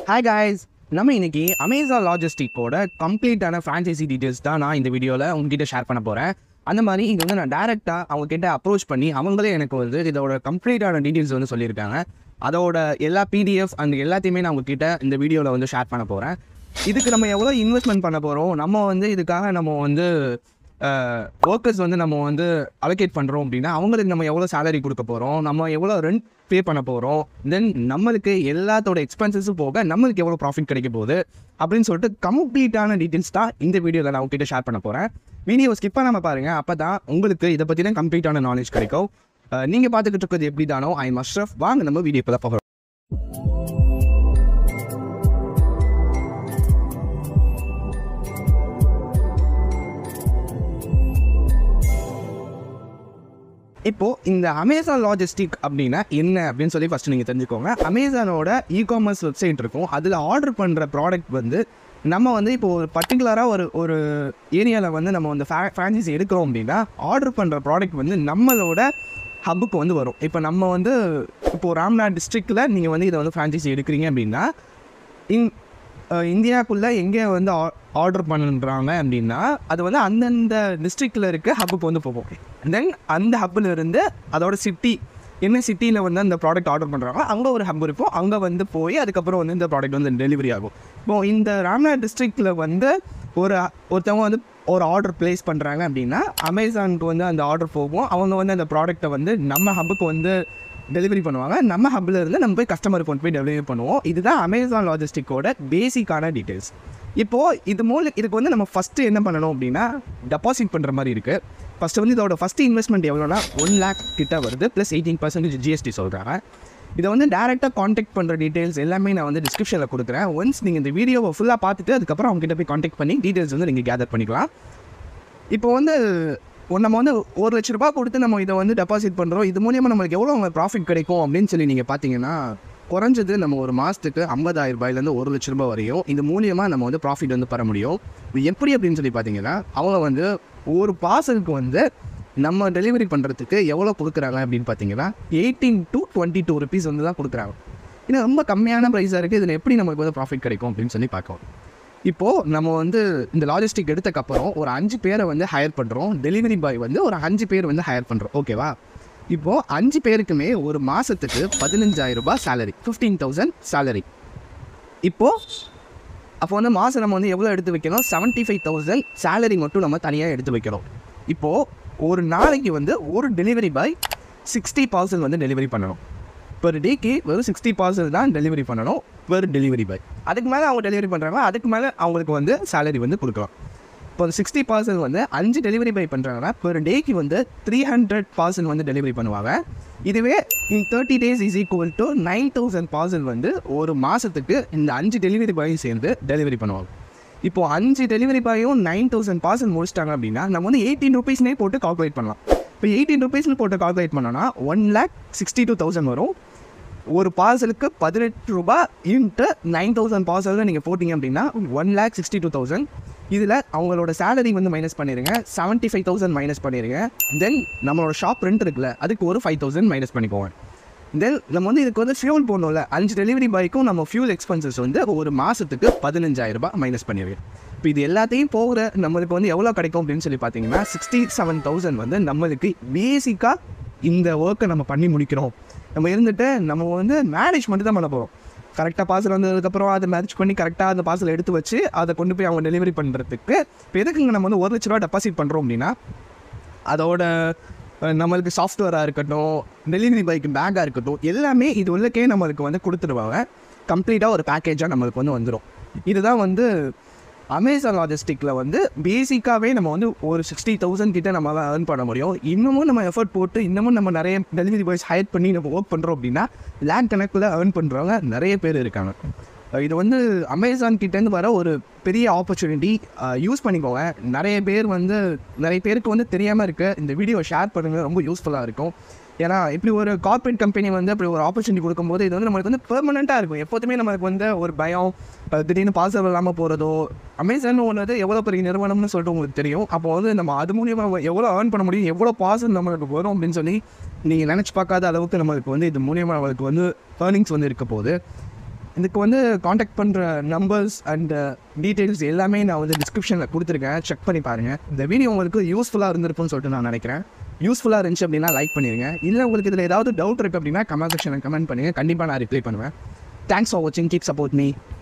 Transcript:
hi guys நம்ம இன்னைக்கு Amazon லாஜிஸ்டிக்கோட கம்ப்ளீட்டான ஃப்ரான்ச்சைசி டீட்டெயில்ஸ் தான் நான் இந்த வீடியோவில் உங்ககிட்ட ஷேர் பண்ண போகிறேன் அந்த மாதிரி இங்கே வந்து நான் டேரெக்டாக அவங்க கிட்ட அப்ரோச் பண்ணி அவங்களே எனக்கு வந்து இதோட கம்ப்ளீட்டான டீட்டெயில்ஸ் வந்து சொல்லியிருக்காங்க அதோட எல்லா பிடிஎஃப் அந்த எல்லாத்தையுமே நான் உங்ககிட்ட இந்த வீடியோவில் வந்து ஷேர் பண்ண போகிறேன் இதுக்கு நம்ம எவ்வளோ இன்வெஸ்ட்மெண்ட் பண்ண போகிறோம் நம்ம வந்து இதுக்காக நம்ம வந்து ஒர்க்கர்ஸ் வந்து நம்ம வந்து அலோகேட் பண்ணுறோம் அப்படின்னா அவங்களுக்கு நம்ம எவ்வளோ சேலரி கொடுக்க போகிறோம் நம்ம எவ்வளோ ரெண்ட் பே பண்ண போகிறோம் தென் நம்மளுக்கு எல்லாத்தோட எக்ஸ்பென்சஸும் போக நம்மளுக்கு எவ்வளோ ப்ராஃபிட் கிடைக்க போகுது அப்படின்னு சொல்லிட்டு கம்ப்ளீட்டான டீட்டெயில்ஸ் தான் இந்த வீடியோவில் நான் உங்ககிட்ட ஷேர் பண்ண போகிறேன் வீடியோ ஸ்கிப் பண்ணாமல் பாருங்கள் அப்போ தான் உங்களுக்கு இதை பற்றின கம்ப்ளீட்டான நாலேஜ் கிடைக்கும் நீங்கள் பார்த்துக்கிட்டு இருக்கிறது எப்படி தானோ ஐ மஸ்ரஃப் வாங்க நம்ம வீடியோ இப்போ போகிறோம் இப்போ இந்த அமேசான் லாஜிஸ்டிக் அப்படின்னா என்ன அப்படின்னு சொல்லி ஃபஸ்ட்டு நீங்கள் தெரிஞ்சுக்கோங்க அமேசானோட இ காமர்ஸ் வெப்சைட் இருக்கும் அதில் ஆர்டர் பண்ணுற ப்ராடக்ட் வந்து நம்ம வந்து இப்போ ஒரு பர்டிகுலராக ஒரு ஒரு ஏரியாவில் வந்து நம்ம வந்து ஃபே ஃப்ரான்ச்சைசி எடுக்கிறோம் அப்படின்னா ஆர்டர் பண்ணுற ப்ராடக்ட் வந்து நம்மளோட ஹப்புக்கு வந்து வரும் இப்போ நம்ம வந்து இப்போது ராம்நாத் டிஸ்ட்ரிக்டில் நீங்கள் வந்து இதை வந்து ஃப்ரான்ச்சைசி எடுக்கிறீங்க அப்படின்னா இன் இந்தியாவுக்குள்ளே எங்கே வந்து ஆர்டர் பண்ணுறாங்க அப்படின்னா அது வந்து அந்தந்த டிஸ்ட்ரிக்டில் இருக்க ஹப்புக்கு வந்து போகும் தென் அந்த ஹப்பில் இருந்து அதோட சிட்டி என்ன சிட்டியில் வந்து அந்த ப்ராடக்ட் ஆர்டர் பண்ணுறாங்களோ அங்கே ஒரு ஹப் இருக்கும் அங்கே வந்து போய் அதுக்கப்புறம் வந்து இந்த ப்ராடக்ட் வந்து டெலிவரி ஆகும் இப்போ இந்த ராம்நாத் டிஸ்ட்ரிக்டில் வந்து ஒரு ஒருத்தவங்க வந்து ஒரு ஆர்டர் ப்ளேஸ் பண்ணுறாங்க அப்படின்னா அமேசானுக்கு வந்து அந்த ஆர்டர் போகும் அவங்க வந்து அந்த ப்ராடக்ட்டை வந்து நம்ம ஹப்புக்கு வந்து டெலிவரி பண்ணுவாங்க நம்ம ஹப்பில் இருந்து நம்ம போய் கஸ்டமருக்கு கொண்டு போய் டெலிவரி பண்ணுவோம் இதுதான் அமேசான் லாஜிஸ்டிக்கோட பேசிக்கான டீட்டெயில்ஸ் இப்போது இது மூலம் இதுக்கு வந்து நம்ம ஃபஸ்ட்டு என்ன பண்ணணும் அப்படின்னா டெபாசிட் பண்ணுற மாதிரி இருக்குது ஃபஸ்ட்டு வந்து இதோட ஃபஸ்ட்டு இன்வெஸ்ட்மெண்ட் எவ்வளோனா ஒன் லேக் கிட்ட வருது ப்ளஸ் எயிட்டீன் பர்சன்டேஜ் ஜிஎஸ்டி சொல்கிறாங்க இதை வந்து டேரெக்டாக காண்டாக்ட் பண்ணுற டீட்டெயில்ஸ் எல்லாமே நான் வந்து டிஸ்கிரிப்ஷனில் கொடுக்குறேன் ஒன்ஸ் நீங்கள் இந்த வீடியோவை ஃபுல்லாக பார்த்துட்டு அதுக்கப்புறம் அவங்க கிட்ட போய் காண்டாக்ட் பண்ணி டீட்டெயில்ஸ் வந்து நீங்கள் கேதர் பண்ணிக்கலாம் இப்போ வந்து ஒரு நம்ம வந்து ஒரு லட்ச ரூபா கொடுத்து நம்ம இதை வந்து டெபாசிட் பண்ணுறோம் இது மூலியமாக நம்மளுக்கு எவ்வளோ ப்ராஃபிட் கிடைக்கும் அப்படின்னு சொல்லி நீங்கள் பார்த்தீங்கன்னா குறைஞ்சது நம்ம ஒரு மாதத்துக்கு ஐம்பதாயிரம் ரூபாயிலேருந்து ஒரு லட்ச ரூபாய் வரையும் இது மூலியமாக நம்ம வந்து ப்ராஃபிட் வந்து பெற முடியும் இது எப்படி அப்படின்னு சொல்லி பார்த்தீங்கன்னா அவங்க வந்து ஒரு பார்சலுக்கு வந்து நம்ம டெலிவரி பண்ணுறதுக்கு எவ்வளோ கொடுக்குறாங்க அப்படின்னு பார்த்தீங்கன்னா eighteen to twenty two rupees வந்து தான் கொடுக்குறாங்க இது ரொம்ப கம்மியான ப்ரைஸாக இருக்குது இதில் எப்படி நமக்கு வந்து ப்ராஃபிட் கிடைக்கும் அப்படின்னு சொல்லி பார்க்கலாம் இப்போது நம்ம வந்து இந்த லாஜிஸ்டிக் எடுத்தக்கப்புறம் ஒரு அஞ்சு பேரை வந்து ஹையர் பண்ணுறோம் டெலிவரி பாய் வந்து ஒரு அஞ்சு பேர் வந்து ஹையர் பண்ணுறோம் ஓகேவா இப்போது அஞ்சு பேருக்குமே ஒரு மாதத்துக்கு பதினஞ்சாயிரம் ரூபாய் சேலரி ஃபிஃப்டீன் தௌசண்ட் சேலரி இப்போது அப்போ வந்து மாதம் நம்ம வந்து எவ்வளோ எடுத்து வைக்கணும் செவன்ட்டி ஃபைவ் தௌசண்ட் சேலரி மட்டும் நம்ம தனியாக எடுத்து வைக்கிறோம் இப்போது ஒரு நாளைக்கு வந்து ஒரு டெலிவரி பாய் சிக்ஸ்டி பார்சல் வந்து டெலிவரி பண்ணணும் பெர் டேக்கு வெறும் சிக்ஸ்டி பார்சல் தான் டெலிவரி பண்ணணும் பெர் டெலிவரி பாய் அதுக்கு மேலே அவங்க டெலிவரி பண்ணுறாங்க அதுக்கு மேலே அவங்களுக்கு வந்து சேலரி வந்து கொடுக்கலாம் இப்போ சிக்ஸ்டி பார்சல் வந்து அஞ்சு டெலிவரி பாய் பண்ணுறாங்கன்னா பெர் டேக்கு வந்து த்ரீ ஹண்ட்ரட் பார்சல் வந்து டெலிவரி பண்ணுவாங்க இதுவே in thirty days is equal to nine thousand parcel வந்து ஒரு மாதத்துக்கு இந்த அஞ்சு டெலிவரி பாயும் சேர்ந்து டெலிவரி பண்ணுவாங்க இப்போது அஞ்சு டெலிவரி பாயும் நைன் தௌசண்ட் பார்சல் முடிச்சிட்டாங்க அப்படின்னா நம்ம வந்து எயிட்டீன் ருபீஸ்னே போட்டு கால்குலேட் பண்ணலாம் இப்போ எயிட்டீன் ருபீஸ்னு போட்டு கால்குலேட் பண்ணோன்னா one lakh sixty two thousand வரும் ஒரு பார்சலுக்கு பதினெட்டு ரூபாய் இன்ட்டு நைன் தௌசண்ட் பார்சலில் நீங்கள் போட்டிங்க அப்படின்னா one lakh sixty two thousand இதில் அவங்களோட சேலரி வந்து மைனஸ் பண்ணிடுங்க செவன்ட்டி ஃபைவ் தௌசண்ட் மைனஸ் பண்ணிடுங்க தென் நம்மளோட ஷாப் ரெண்ட் இருக்குல்ல அதுக்கு ஒரு ஃபைவ் தௌசண்ட் மைனஸ் பண்ணிக்கோங்க தென் நம்ம வந்து இதுக்கு வந்து ஃபியூல் போடணும்ல அஞ்சு டெலிவரி பாய்க்கும் நம்ம ஃபியூல் எக்ஸ்பென்சஸ் வந்து ஒரு மாதத்துக்கு பதினஞ்சாயிரம் ரூபாய் மைனஸ் பண்ணிடுவேன் இப்போ இது எல்லாத்தையும் போகிற நம்மளுக்கு வந்து எவ்வளோ கிடைக்கும் அப்படின்னு சொல்லி பார்த்தீங்கன்னா சிக்ஸ்டி செவன் தௌசண்ட் வந்து நம்மளுக்கு பேசிக்காக இந்த ஒர்க்கை நம்ம பண்ணி முடிக்கிறோம் நம்ம இருந்துட்டு நம்ம வந்து மேனேஜ் மட்டும் தான் பண்ண போகிறோம் கரெக்டாக பார்சல் வந்ததுக்கப்புறம் அதை மேனேஜ் பண்ணி கரெக்டாக அந்த பார்சல் எடுத்து வச்சு அதை கொண்டு போய் அவங்க டெலிவரி பண்ணுறதுக்கு இப்போ எதுக்குங்க நம்ம வந்து ஒரு லட்ச ரூபா டெபாசிட் பண்ணுறோம் அப்படின்னா அதோட நம்மளுக்கு சாஃப்ட்வேராக இருக்கட்டும் டெலிவரி பைக்கு பேக்காக இருக்கட்டும் எல்லாமே இது உள்ளக்கே நம்மளுக்கு வந்து கொடுத்துருவாங்க கம்ப்ளீட்டாக ஒரு பேக்கேஜாக நம்மளுக்கு வந்து வந்துடும் இதுதான் வந்து அமேசான் லாஜிஸ்டிக்கில் வந்து பேசிக்காகவே நம்ம வந்து ஒரு சிக்ஸ்டி தௌசண்ட் கிட்ட நம்ம ஏர்ன் பண்ண முடியும் இன்னமும் நம்ம எஃபர்ட் போட்டு இன்னமும் நம்ம நிறைய டெலிவரி பாய்ஸ் ஹையர் பண்ணி நம்ம ஒர்க் பண்ணுறோம் அப்படின்னா லேக் கணக்கில் ஏர்ன் பண்ணுறவங்க நிறைய பேர் இருக்காங்க இது வந்து அமேசான் கிட்டேருந்து வர ஒரு பெரிய ஆப்பர்ச்சுனிட்டி யூஸ் பண்ணிக்கோங்க நிறைய பேர் வந்து நிறைய பேருக்கு வந்து தெரியாமல் இருக்குது இந்த வீடியோ ஷேர் பண்ணுங்கள் ரொம்ப யூஸ்ஃபுல்லாக இருக்கும் ஏன்னா இப்படி ஒரு கார்ப்பரேட் கம்பெனி வந்து அப்படி ஒரு ஆப்பர்ச்சுனிட்டி கொடுக்கும்போது இது வந்து நம்மளுக்கு வந்து பெர்மனெண்ட்டாக இருக்கும் எப்போதுமே நம்மளுக்கு வந்து ஒரு பயம் திடீர்னு பாசல் இல்லாமல் போகிறதோ அமேசான் ஒன்று எவ்வளோ பெரிய நிறுவனம்னு சொல்லிட்டு உங்களுக்கு தெரியும் அப்போ வந்து நம்ம அது மூலியமாக எவ்வளோ ஏர்ன் பண்ண முடியும் எவ்வளோ பாசல் நம்மளுக்கு வரும் அப்படின்னு சொல்லி நீங்கள் நினச்சி பார்க்காத அளவுக்கு நம்மளுக்கு வந்து இது மூலியமாக நம்மளுக்கு வந்து ஏர்னிங்ஸ் வந்து இருக்க போகுது இதுக்கு வந்து காண்டாக்ட் பண்ணுற நம்பர்ஸ் அண்ட் டீட்டெயில்ஸ் எல்லாமே நான் வந்து டிஸ்கிரிப்ஷனில் கொடுத்துருக்கேன் செக் பண்ணி பாருங்கள் இந்த வீடியோ உங்களுக்கு யூஸ்ஃபுல்லாக இருந்திருக்கும்னு சொல்லிட்டு நான் நினைக்கிறேன் யூஸ்ஃபுல்லாக இருந்துச்சு அப்படின்னா லைக் பண்ணிடுங்க இல்லை உங்களுக்கு இதில் ஏதாவது டவுட் இருக்குது அப்படின்னா கமெண்ட் செக்ஷனில் கமெண்ட் பண்ணுங்கள் கண்டிப்பாக நான் ரிப்ளை பண்ணுவேன் தேங்க்ஸ் ஃபார் வாட்சிங் கீப் சப்போர்ட் மீ